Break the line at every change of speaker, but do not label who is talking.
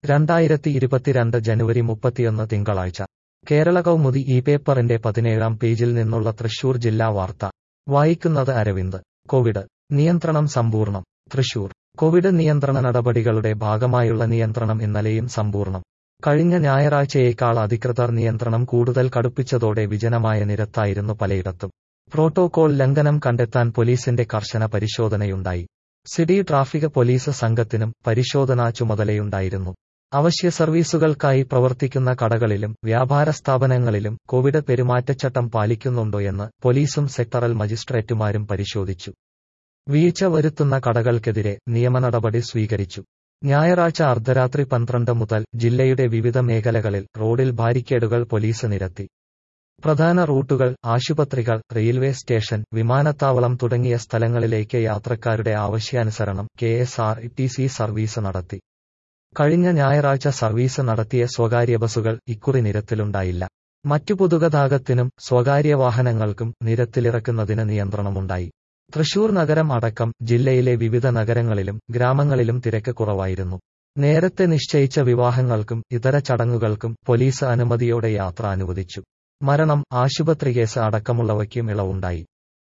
രണ്ടായിരത്തി ഇരുപത്തിരണ്ട് ജനുവരി മുപ്പത്തിയൊന്ന് തിങ്കളാഴ്ച കേരള കൗമുദി ഈ പേപ്പറിന്റെ പതിനേഴാം പേജിൽ നിന്നുള്ള തൃശൂർ ജില്ലാ വാർത്ത വായിക്കുന്നത് അരവിന്ദ് കോവിഡ് നിയന്ത്രണം സമ്പൂർണ്ണം തൃശൂർ കോവിഡ് നിയന്ത്രണ നടപടികളുടെ ഭാഗമായുള്ള നിയന്ത്രണം ഇന്നലെയും സമ്പൂർണ്ണം കഴിഞ്ഞ ഞായറാഴ്ചയേക്കാൾ അധികൃതർ നിയന്ത്രണം കൂടുതൽ കടുപ്പിച്ചതോടെ വിജനമായ നിരത്തായിരുന്നു പലയിടത്തും പ്രോട്ടോകോൾ ലംഘനം കണ്ടെത്താൻ പോലീസിന്റെ കർശന പരിശോധനയുണ്ടായി സിറ്റി ട്രാഫിക് പോലീസ് സംഘത്തിനും പരിശോധനാ ചുമതലയുണ്ടായിരുന്നു അവശ്യ സർവീസുകൾക്കായി പ്രവർത്തിക്കുന്ന കടകളിലും വ്യാപാര സ്ഥാപനങ്ങളിലും കോവിഡ് പെരുമാറ്റച്ചട്ടം പാലിക്കുന്നുണ്ടോയെന്ന് പോലീസും സെക്ടറൽ മജിസ്ട്രേറ്റുമാരും പരിശോധിച്ചു വീഴ്ച വരുത്തുന്ന കടകൾക്കെതിരെ നിയമനടപടി സ്വീകരിച്ചു ഞായറാഴ്ച അർദ്ധരാത്രി പന്ത്രണ്ട് മുതൽ ജില്ലയുടെ വിവിധ മേഖലകളിൽ റോഡിൽ ബാരിക്കേഡുകൾ പോലീസ് നിരത്തി പ്രധാന റൂട്ടുകൾ ആശുപത്രികൾ റെയിൽവേ സ്റ്റേഷൻ വിമാനത്താവളം തുടങ്ങിയ സ്ഥലങ്ങളിലേക്ക് യാത്രക്കാരുടെ ആവശ്യാനുസരണം K S R T C service നടത്തി കഴിഞ്ഞ ഞായറാഴ്ച സർവീസ് നടത്തിയ സ്വകാര്യ ബസുകൾ ഇക്കുറി നിരത്തിലുണ്ടായില്ല മറ്റു പൊതുഗതാഗത്തിനും സ്വകാര്യ വാഹനങ്ങൾക്കും നിരത്തിലിറക്കുന്നതിന് നിയന്ത്രണമുണ്ടായി തൃശൂർ നഗരം അടക്കം ജില്ലയിലെ വിവിധ നഗരങ്ങളിലും ഗ്രാമങ്ങളിലും തിരക്ക് കുറവായിരുന്നു നേരത്തെ നിശ്ചയിച്ച വിവാഹങ്ങൾക്കും ഇതര ചടങ്ങുകൾക്കും പോലീസ് അനുമതിയോടെ യാത്ര അനുവദിച്ചു മരണം ആശുപത്രി കേസ് അടക്കമുള്ളവയ്ക്കും ഇളവുണ്ടായി